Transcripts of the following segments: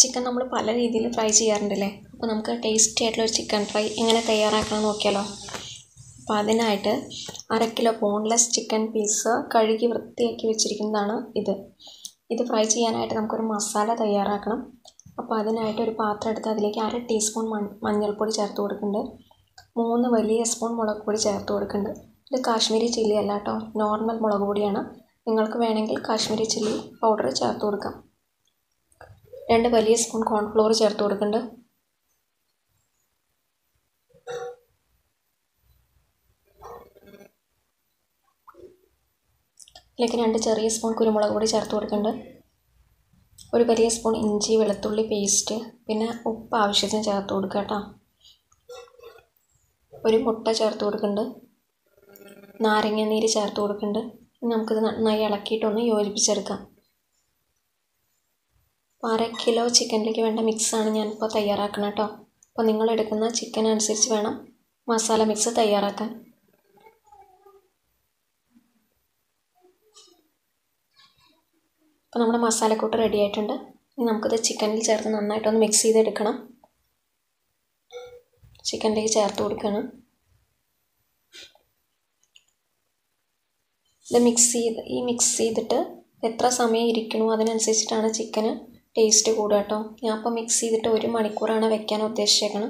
chicken നമ്മൾ പല രീതിയിൽ ഫ്രൈ ചെയ്യാറുണ്ടല്ലേ അപ്പോൾ നമുക്ക് ടേസ്റ്റി ആയിട്ടുള്ള ഒരു ചിക്കൻ ഫ്രൈ എങ്ങനെ തയ്യാറാക്കണം നോക്കിയാലോ അപ്പോൾ അതിനായിട്ട് അര കിലോ ബോൺലെസ് ചിക്കൻ പീസ് കഴുകി വൃത്തിയാക്കി വെച്ചിരിക്കുന്നതാണ് ഇത് ഇത് ഫ്രൈ ചെയ്യാനായിട്ട് നമുക്കൊരു മസാല തയ്യാറാക്കണം അപ്പോൾ അതിനായിട്ട് ഒരു പാത്രം എടുത്ത് അതിലേക്ക് അര ടീസ്പൂൺ മൺ മഞ്ഞൾപ്പൊടി ചേർത്ത് കൊടുക്കുന്നുണ്ട് മൂന്ന് വലിയ സ്പൂൺ മുളക് പൊടി ചേർത്ത് കൊടുക്കുന്നുണ്ട് ഇത് കാശ്മീരി ചില്ലി അല്ല കേട്ടോ നോർമൽ മുളക് പൊടിയാണ് നിങ്ങൾക്ക് വേണമെങ്കിൽ കാശ്മീരി ചില്ലി പൗഡർ ചേർത്ത് കൊടുക്കാം രണ്ട് വലിയ സ്പൂൺ കോൺഫ്ലോർ ചേർത്ത് കൊടുക്കുന്നുണ്ട് ഇതിലേക്ക് രണ്ട് ചെറിയ സ്പൂൺ കുരുമുളക് പൊടി ചേർത്ത് കൊടുക്കുന്നുണ്ട് ഒരു വലിയ സ്പൂൺ ഇഞ്ചി വെളുത്തുള്ളി പേസ്റ്റ് പിന്നെ ഉപ്പ് ആവശ്യത്തിന് ചേർത്ത് കൊടുക്കുക കേട്ടോ ഒരു മുട്ട ചേർത്ത് കൊടുക്കുന്നുണ്ട് നാരങ്ങ നീര് ചേർത്ത് കൊടുക്കുന്നുണ്ട് നമുക്കിത് നന്നായി ഇളക്കിയിട്ടൊന്ന് യോജിപ്പിച്ചെടുക്കാം അപ്പോൾ അര കിലോ ചിക്കനിലേക്ക് വേണ്ട മിക്സാണ് ഞാനിപ്പോൾ തയ്യാറാക്കണം കേട്ടോ അപ്പോൾ നിങ്ങൾ എടുക്കുന്ന ചിക്കൻ അനുസരിച്ച് വേണം മസാല മിക്സ് തയ്യാറാക്കാൻ അപ്പോൾ നമ്മുടെ മസാലക്കൂട്ട് റെഡി ആയിട്ടുണ്ട് ഇനി നമുക്കിത് ചിക്കനിൽ ചേർത്ത് നന്നായിട്ടൊന്ന് മിക്സ് ചെയ്തെടുക്കണം ചിക്കനിലേക്ക് ചേർത്ത് കൊടുക്കണം ഇത് മിക്സ് ചെയ്ത് ഈ മിക്സ് ചെയ്തിട്ട് എത്ര സമയം ഇരിക്കണോ അതിനനുസരിച്ചിട്ടാണ് ചിക്കന് ടേസ്റ്റ് കൂടുക കേട്ടോ ഞാൻ ഇപ്പോൾ മിക്സ് ചെയ്തിട്ട് ഒരു മണിക്കൂറാണ് വെക്കാൻ ഉദ്ദേശിച്ചേക്കണം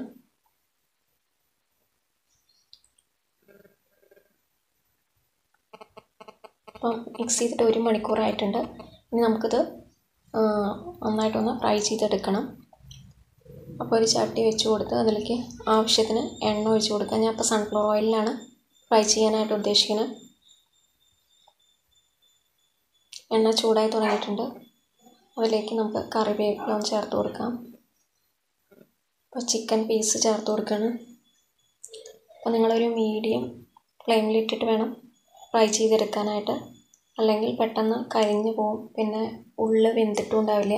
അപ്പം മിക്സ് ചെയ്തിട്ട് ഒരു മണിക്കൂറായിട്ടുണ്ട് ഇനി നമുക്കിത് നന്നായിട്ടൊന്ന് ഫ്രൈ ചെയ്തെടുക്കണം അപ്പോൾ ഒരു ചട്ടി വെച്ച് കൊടുത്ത് അതിലേക്ക് ആവശ്യത്തിന് എണ്ണ ഒഴിച്ച് കൊടുക്കുക ഞാൻ ഇപ്പോൾ സൺഫ്ലവർ ഓയിലിലാണ് ഫ്രൈ ചെയ്യാനായിട്ട് ഉദ്ദേശിക്കുന്നത് എണ്ണ ചൂടായി തുടങ്ങിയിട്ടുണ്ട് അതിലേക്ക് നമുക്ക് കറിവേപ്പില ഒന്ന് ചേർത്ത് കൊടുക്കാം അപ്പോൾ ചിക്കൻ പീസ് ചേർത്ത് കൊടുക്കണം അപ്പോൾ നിങ്ങളൊരു മീഡിയം ഫ്ലെയിമിലിട്ടിട്ട് വേണം ഫ്രൈ ചെയ്തെടുക്കാനായിട്ട് അല്ലെങ്കിൽ പെട്ടെന്ന് കരിഞ്ഞു പോകും പിന്നെ ഉള്ളു വെന്തിട്ടും ഉണ്ടാവില്ല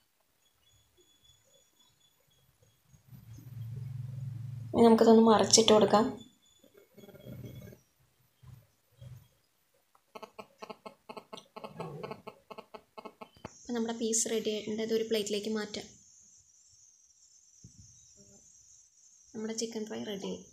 ഇനി നമുക്കിതൊന്ന് മറിച്ചിട്ട് കൊടുക്കാം അപ്പം നമ്മുടെ പീസ് റെഡി ആയിട്ടുണ്ട് ഇതൊരു പ്ലേറ്റിലേക്ക് മാറ്റാം നമ്മുടെ ചിക്കൻ ഫ്രൈ റെഡി ആയി